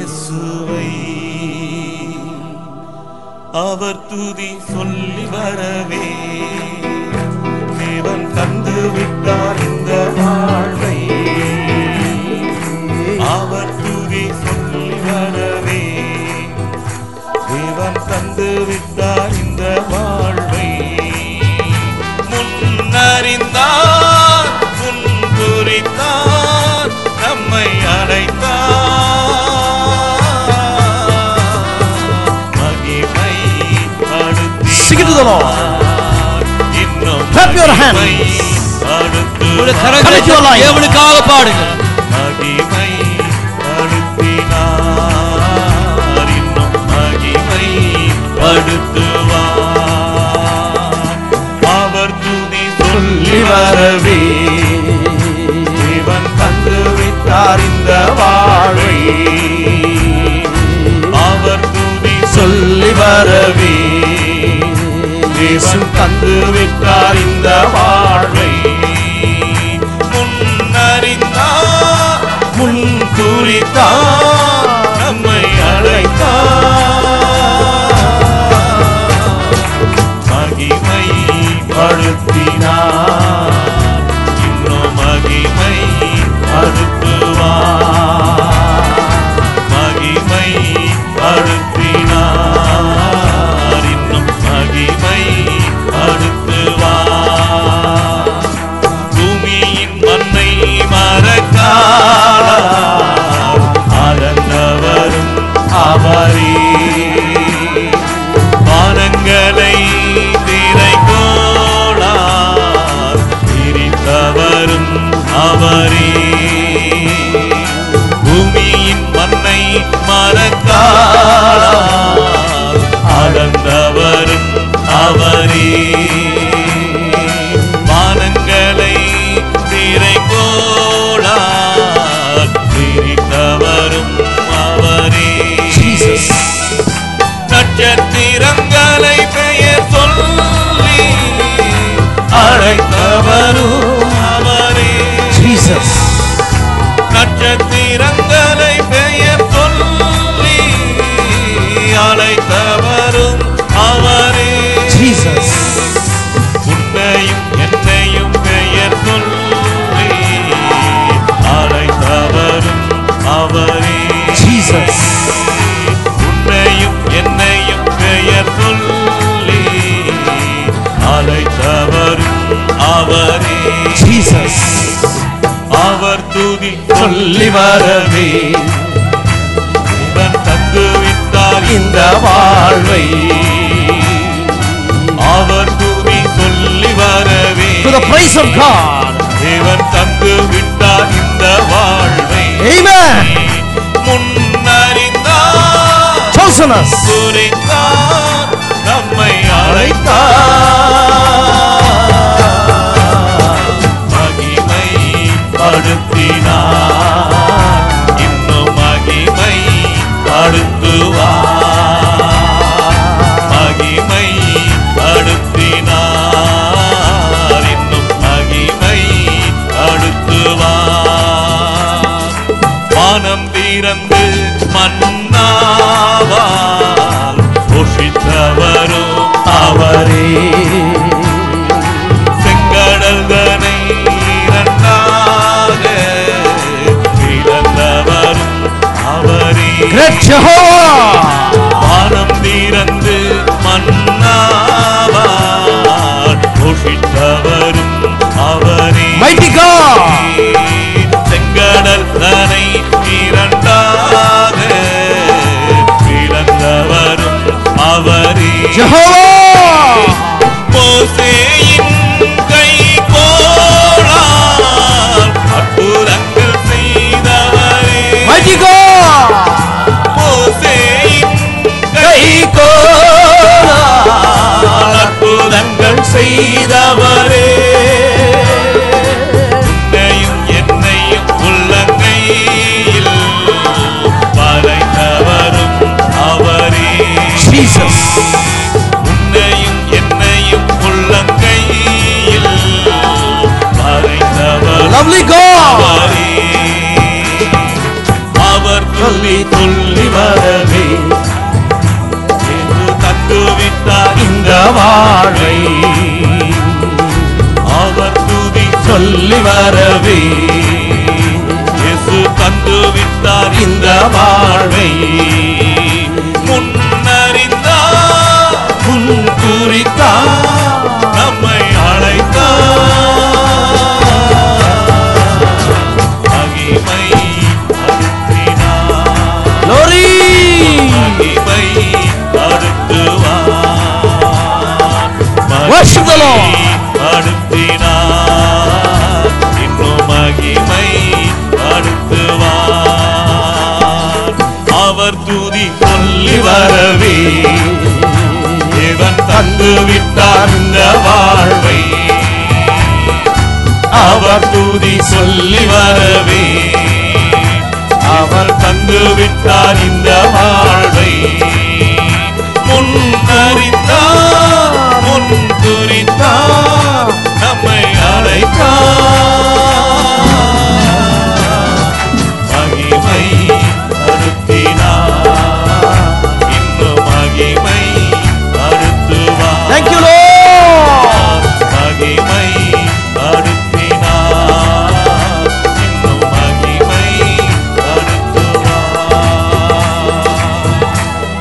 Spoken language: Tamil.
இயேசுவை அவர் துதி சொல்லி வரவே தேவன் தந்து விட்டார் இந்த வாழ்வை அவர் துதி சொல்லி வரவே தேவன் தந்து விட்டார் இந்த வாழ்வை முன்னறிந்தார் முன் குறித்தார் நம்மை அழைத்தார் மகிமை Sing it to the Lord. இன்னும் Clap your hands. மகிமை அடுத்து உங்களுடைய Come கரங்களை into your line. தேவனுக்காக பாடுங்கள் மகிமை படுத்தினார் இன்னும் மகிமை படுத்துவார் அவர் துதி சொல்லி வரவே தேவன் தந்து விட்டார் இந்த வாழ்வை அவர் துதி சொல்லி வரவே தேவன் தந்து விட்டார் இந்த வாழ்வை முன்னறிந்தார் முன் குறித்தார் நம்மை அழைத்தார் மகிமை படுத்தினார் இன்னும் மகிமை படுத்துவார் மகிமை படுத்தினார் இன்னும் மகிமை படுத்துவார் பூமியின் மண்ணை மறக்கார் ஆனந்தவரும் அவரே வானங்களை திரைக்கோளார் பிரித்தவரும் அவரே பூமியின் மண்ணை மறக்கார் அளந்தவரும் அவரே வானங்களை திரைக்கோளார் பிரித்தவரும் அவரே Jesus. நட்சத்திரங்களை பெயர் சொல்லி அழைத்தவரும் அவரே Jesus. நட்சத்திரங்களை பெயர் சொல்லி அழைத்தவரும் அவரே Jesus. உன்னையும் என்னையும் பெயர் சொல்லி அழைத்தவரும் அவரே Jesus. உன்னையும் என்னையும் பெயர் சொல்லி அழைத்தவரும் அவரே Jesus. அவர் துதி சொல்லி வரவே இவன் தந்து விட்டார் இந்த வாழ்வை அவர் துதி சொல்லி வரவே To the praise of God. தேவன் தந்து விட்டார் இந்த வாழ்வை Amen. முன்னறிந்தார் Chosen us. குறித்தார் நம்மை அழைத்தார் மகிமை படுத்தினார் இன்னும் மகிமை படுத்துவார் மகிமை படுத்தினார் இன்னும் மகிமை படுத்துவார் வானம் திறந்து மன்னாவால் போஷித்தவரும் அவரே செங்கடல் தனை இரண்டாக பிளந்தவரும் அவரே Great Jehovah. வானம் திறந்து மன்னாவால் போஷித்தவரும் அவரே Mighty God. செங்கடல் தனை இரண்டாக பிளந்தவரும் அவரே Jehovah. மோசேயின் கை கோளால் அற்புதங்கள் செய்தவரே Mighty God. மோசேயின் கை கோளால் அற்புதங்கள் செய்தவரே உன்னையும் என்னையும் உள்ளங்கையில் வரைந்தவரும் அவரே Jesus. உன்னையும் என்னையும் உள்ளங்கையில் வரைந்தவர் Lovely God. அவரே அவர் துதி சொல்லி வரவே என்று தந்துவிட்டார் இந்த வாழ்வை அவர் துதி சொல்லி வரவே இயேசு தந்துவிட்டார் இந்த வாழ்வை முன்னறிந்தார் முன் குறித்தார் நம்மை அழைத்தார் மகிமை அருத்தினார் Glory. மகிமை அடுத்துவார் Worship the Lord. அடுத்தினார் இன்னும் மகிமை அடுத்துவார் அவர் துதி சொல்லி வரவே இவன் தந்து விட்டார் இந்த வாழ்வை அவர் துதி சொல்லி வரவே அவர் தந்து விட்டார் இந்த வாழ்வை முன்னறிந்தார் முன் குறித்தார்